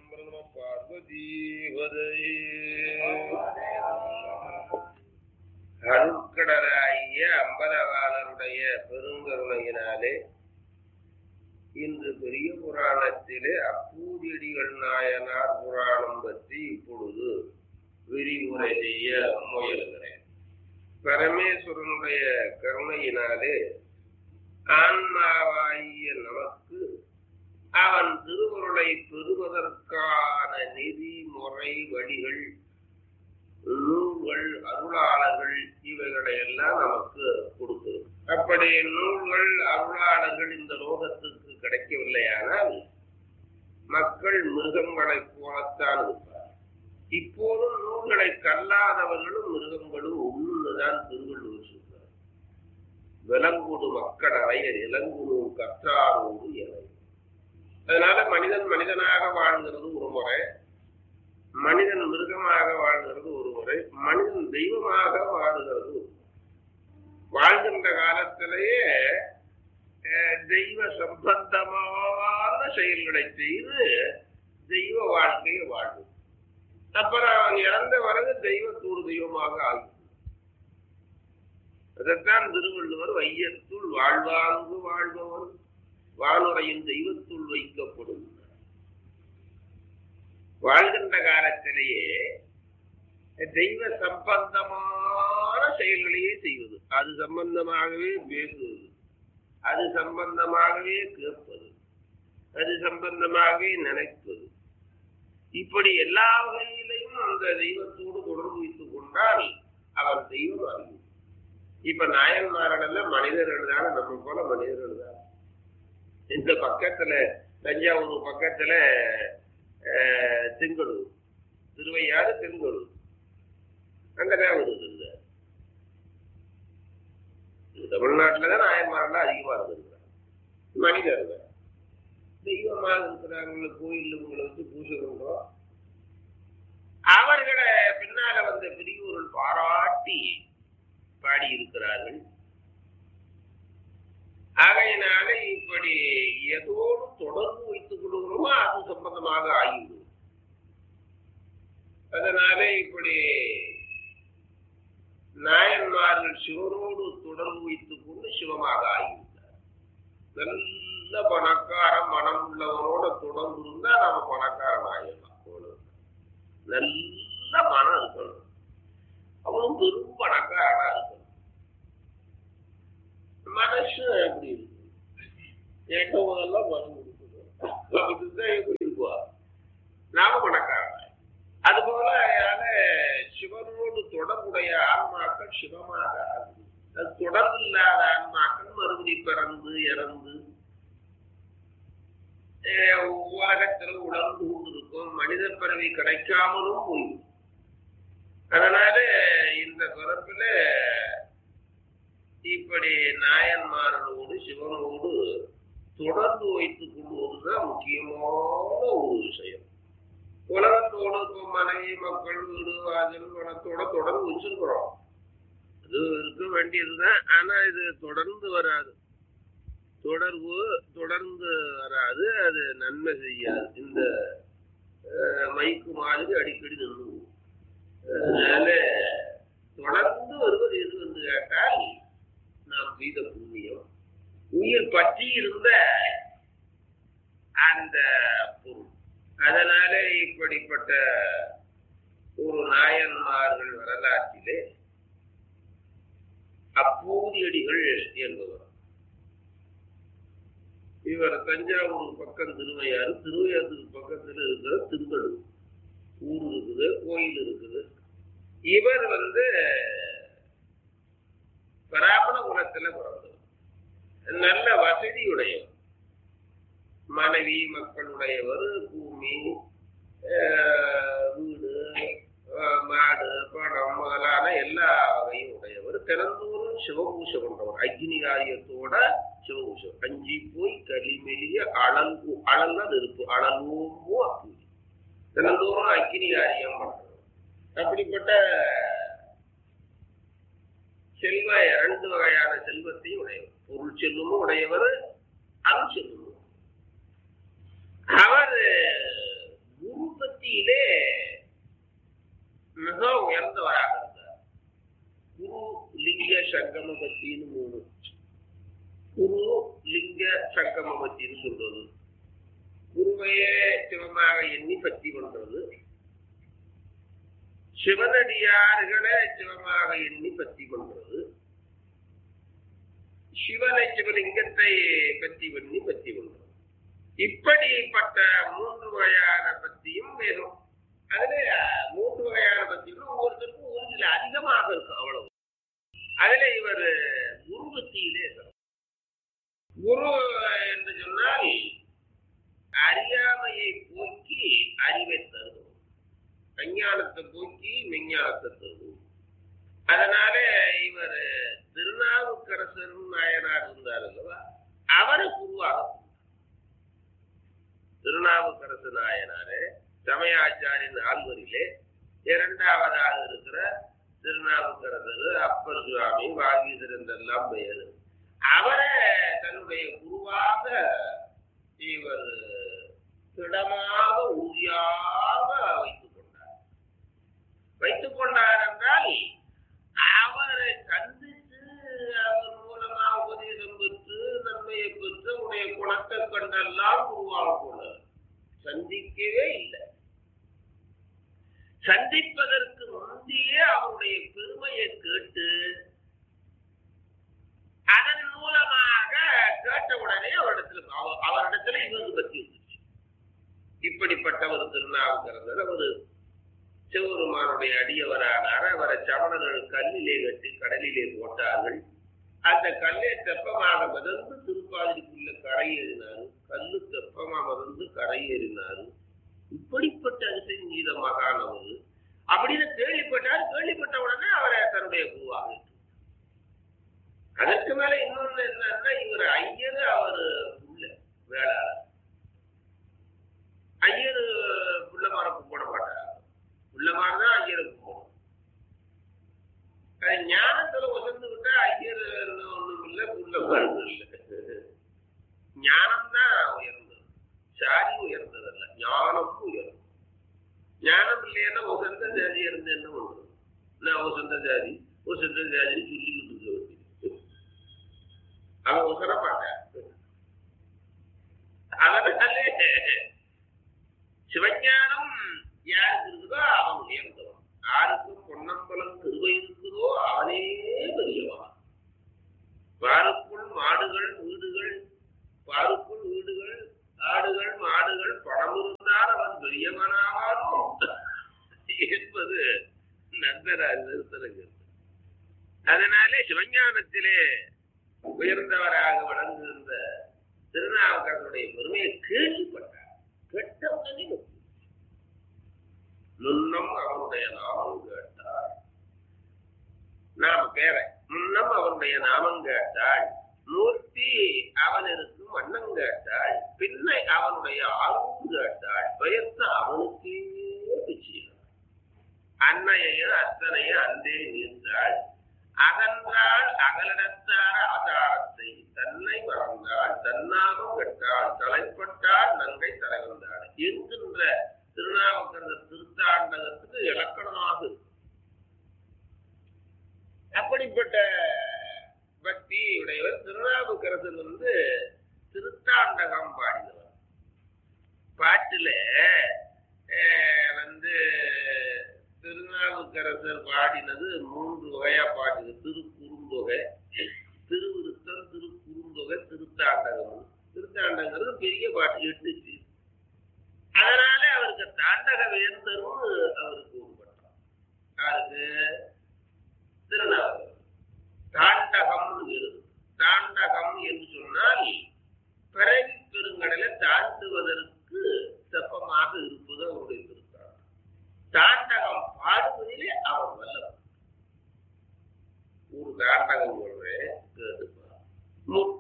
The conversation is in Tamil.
நம பார்வதீவதையே அருட்கடலாகிய அம்பலவாளருடைய பெருங்கருணையினாலே இன்று பெரிய புராணத்திலே அப்பூதியடிகள் நாயனார் புராணம் பற்றி இப்பொழுது விரிவுரை செய்ய முயலுகிறேன் பரமேஸ்வரனுடைய கருணையினாலே ஆன்மாவாகிய நமக்கு அவன் திருவருளை பெறுவதற்கான நிதி முறை வழிகள் நூல்கள் அருளாளர்கள் இவைகளை எல்லாம் நமக்கு கொடுக்கிறது அப்படி நூல்கள் அருளாளர்கள் இந்த லோகத்துக்கு கிடைக்கவில்லையானால் மக்கள் மிருகங்களைப் போலத்தான் இருப்பார் இப்போதும் நூல்களை கல்லாதவர்களும் மிருகங்களும் ஒன்றுதான் திருவள்ளுவர் சொல்றார் விலங்குடு மக்கள் அறையர் இளங்குடும் கற்றாரோடு என அதனால மனிதன் மனிதனாக வாழ்கிறது ஒரு முறை மனிதன் மிருகமாக வாழ்கிறது ஒரு முறை மனிதன் தெய்வமாக வாழுகிறது ஒரு முறை. வாழ்கின்ற காலத்திலேயே அஹ், தெய்வ சம்பந்தமான செயல்களை செய்து தெய்வ வாழ்க்கையை வாழும் அப்புறம் அவன் இறந்த பிறகு தெய்வத்தூர் தெய்வமாக ஆகும் அதைத்தான் திருவள்ளுவர் வையத்துள் வாழ்வாங்கு வாழ்பவன் வானுரையின் தெய்வத்துள் வைக்கப்படும் வாழ்கின்ற காலத்திலேயே தெய்வ சம்பந்தமான செயல்களையே செய்வது அது சம்பந்தமாகவே பேசுவது அது சம்பந்தமாகவே கேட்பது அது சம்பந்தமாகவே நினைப்பது இப்படி எல்லா வகையிலையும் அந்த தெய்வத்தோடு தொடர்பு வைத்துக் கொண்டால் அவன் தெய்வம் அறிவு இப்ப நாயன்மார்கள் மனிதர்கள் தான் நம்ம போல மனிதர்கள் தான் இந்த பக்கத்துல தஞ்சாவூர் பக்கத்துல அஹ், செங்கலூர் திருவையாறு செங்கலூர் அங்கதான் வருது இந்த இது தமிழ்நாட்டுல தான் நாயன்மாரெல்லாம் அதிகமா இருந்திருக்கிறாங்க மனிதர்கள் தெய்வமாக இருக்கிறாங்க கோயில் இவங்களை வச்சு பூஜை பண்றோம் அவர்களை பின்னால வந்த பெரியோர்கள் பாராட்டி பாடி இருக்கிறார்கள் ஆகையினால இப்படி எதோடு தொடர்பு வைத்துக் கொள்கிறோமோ அது சம்பந்தமாக ஆகிவிடும் அதனால இப்படி நாயன்மார்கள் சிவனோடு தொடர்பு வைத்துக் கொண்டு சிவமாக ஆகிவிட்டார் நல்ல பணக்கார மனம் உள்ளவனோட தொடர்பு இருந்தா நம்ம பணக்காரன் ஆகிடலாம் அவ்வளவுதான். நல்ல மனம் இருக்கணும் அவனும் பெரும் பணக்காரனா இருக்கணும் மனசு எப்படி இருக்கு எட்ட போதெல்லாம் மனம் கொடுக்கணும் அப்படிதான் எப்படி இருக்குவா நாம பணக்காரன் அது போல சிவனோடு தொடர்புடைய ஆன்மாக்கள் சிவமாக ஆகுது அது தொடர்பு இல்லாத ஆன்மாக்கள் மறுபடி பிறந்து இறந்து அஹ் உலகத்தில் உணர்ந்து கொண்டிருக்கும் மனித பிறவி கிடைக்காமலும் போயிடும் அதனால இந்த பிறப்புல இப்படி நாயன்மார்களோடு சிவனோடு தொடர்பு வைத்துக் கொள்வதுதான் முக்கியமான ஒரு விஷயம் உலகத்தோடு இப்போ மனைவி மக்கள் வீடு வாசல் பணத்தோட தொடர்பு வச்சிருக்கிறோம் அது இருக்க வேண்டியதுதான் ஆனா இது தொடர்ந்து வராது தொடர்பு தொடர்ந்து வராது அது நன்மை செய்யாது இந்த அஹ், மைக்கு மாதிரி அடிக்கடி நின்று போகும். அதனால தொடர்ந்து வருவது எது என்று கேட்டால் நாம் செய்த புண்ணியம் உயிர் பற்றி இருந்த அந்த பொருள் அதனால இப்படிப்பட்ட ஒரு நாயன்மார்கள் வரலாற்றிலே அப்பூதியடிகள் என்பவர் இவர் தஞ்சாவூர் பக்கம் திருவையாறு திருவையாறுக்கு பக்கத்துல இருக்கிற திருக்கடூர் ஊர் இருக்குது கோயில் இருக்குது இவர் வந்து பிராமண குலத்துல பிறந்தவர் நல்ல வசதியுடையவர் மனைவி மக்களுடையவர் பூமி ஆஹ், வீடு ஆஹ், மாடு பணம் முதலான எல்லா வகையும் உடையவர் திறந்தோறும் சிவபூஷை பண்றவர் அக்னி காரியத்தோட சிவபூஷை அஞ்சி போய் களிமெலிய அழல் அழல்னா நெருப்பு அழல்வோமோ அப்பூ தினந்தோறும் அக்னி காரியம் பண்றவர் அப்படிப்பட்ட செல்வ இரண்டு வகையான செல்வத்தையும் உடையவர் பொருள் செல்வமும் உடையவர் அருள் செல்வமும் அவர் குரு சங்கம பக்தின்னு சொல்றது குருவையே சிவமாக எண்ணி பக்தி பண்றது சிவனடியார்களை சிவமாக எண்ணி பக்தி பண்றது சிவனை சிவலிங்கத்தை பற்றி பண்ணி பற்றி பண்றது இப்படிப்பட்ட மூன்று வகையான பத்தியும் வேணும் அதுல மூன்று வகையான பத்தியும் ஒவ்வொருத்தருக்கும் ஒரு சில அதிகமாக இருக்கும் அவ்வளவு அதுல இவர் குரு பத்தியிலே சிறப்பு. குரு என்று சொன்னால் அறியாமையை போக்கி அறிவை தருவோம் அஞ்ஞானத்தை போக்கி மெஞ்ஞானத்தை தருவோம் அதனால இவர் திருநாவுக்கரசர் நாயனார் இருந்தார் அல்லவா அவரை குருவாக திருநாவுக்கரசு நாயனாரு சமயாச்சாரின் ஆழ்வரிலே இரண்டாவதாக இருக்கிற திருநாவுக்கரசர் அப்பர் சுவாமி வாகீசர் என்றெல்லாம் பெயர் அவரை தன்னுடைய குருவாக இவர் திடமாக உறுதியாக வைத்துக் கொண்டார் வைத்துக் கொண்டார் என்றால் அவரை சந்தித்து அவர் மூலமாக உபதேசம் பெற்று நன்மையை பெற்று உடைய குணத்தை கண்டெல்லாம் உருவாக போனார் சந்திக்கவே இல்லை சந்திப்பதற்கு முந்தையே அவருடைய பெருமையை கேட்டு அதன் மூலமாக கேட்ட உடனே அவரிடத்துல அவ- அவரிடத்துல இவருக்கு பற்றி இருந்துச்சு இப்படிப்பட்டவர் திருநாவுக்கரசர் அவர் சிவபெருமானுடைய அடியவரானார் அவரை சமணர்கள் கல்லிலே கட்டி கடலிலே போட்டார்கள் அந்த கல்லை தெப்பமாக மிதந்து திருப்பாதிரிக்குள்ள கரையேறினாரு கல்லு தெப்பமா மிதந்து கரையேறினாரு இப்படிப்பட்ட அதிசயம் செய்த மகானவர் அப்படின்னு கேள்விப்பட்டார் கேள்விப்பட்ட உடனே அவரை தன்னுடைய குருவாக ஏற்றுக்கொண்டார். அதற்கு மேல இன்னொன்னு என்னன்னா இவர் ஐயர் அவர் புள்ள வேளாளர் ஐயர் புள்ள மரப்பு போட மாட்டார் புள்ள தான் ஐயருக்கு போகணும் அது ஞானத்துல உசந்து விட்டா ஐயர் ஒண்ணும் இல்லை புள்ள மரம் இல்லை ஞானம் தான் உயர்ந்தது சாரி உயர்ந்ததல்ல ஞானமும் உயர்ந்தது ஞானம் இல்லைன்னா உசந்த ஜாதி இருந்து என்ன பண்றது நான் உசந்த ஜாதி உசந்த ஜாதி சொல்லிக்கிட்டு இருக்க வேண்டியது அவன் உசர மாட்டான் அதனாலே சிவஞானம் யாருக்கு இருக்குதோ அவன் உயர்ந்தவன் யாருக்கும் பொன்னம்பலம் திருவை இருக்குதோ அவனே பெரியவன் பாருக்குள் மாடுகள் வீடுகள் பாருக்குள் வீடுகள் ஆடுகள் மாடுகள் பணம் இருந்தால் அவன் பெரியவனாவானோ என்பது நந்தராஜருக்கு அதனாலே சிவஞானத்திலே உயர்ந்தவராக வழங்குகின்ற திருநாவுக்கரனுடைய பெருமையை கேள்விப்பட்டார் கேட்டவுடனே முன்னம் அவனுடைய நாமம் கேட்டார் நாம பேரை முன்னம் அவனுடைய நாமம் கேட்டாள் மூர்த்தி அவனிற்கு மன்னம் கேட்டாள் பின்னை அவனுடைய ஆர்வம் கேட்டாள் பெயர்த்து அவனுக்கே பிச்சினாள் அன்னையையும் அத்தனையும் அந்தே நீர்த்தாள் அகன்றாள் அகலிடத்தார ஆதாரத்தை தன்னை மறந்தாள் தன்னாகம் கெட்டாள் தலைப்பட்டாள் நங்கை தலைவந்தாள் என்கின்ற திருநாவுக்கரசர் திருத்தாண்டகத்துக்கு இலக்கணமாக இருக்கு. அப்படிப்பட்ட பக்தி உடையவர் திருநாவுக்கரசர் வந்து திருத்தாண்டகம் பாடினவர் பாட்டுல அஹ், வந்து திருநாவுக்கரசர் பாடினது மூன்று வகையா பாடினது திருக்குறுந்தொகை திருவிருத்தம் திருக்குறுந்தொகை திருத்தாண்டகம் திருத்தாண்டங்கிறது பெரிய பாட்டு எட்டுச்சு அதனால அவருக்கு தாண்டக வேந்தரும் அவருக்கு உருப்பட்டார் யாருக்கு திருநாவுக்கரசர் தாண்டகம் தாண்டகம் என்று சொன்னால் பிறவி பெருங்கடலை தாண்டுவதற்கு செப்பமாக இருப்பது அவருடைய திருத்தாண்டம் தாண்டகம் பாடுவதிலே அவர் வல்லவர் ஒரு தாண்டகம் சொல்றேன் கேட்டுப்பார் முத்த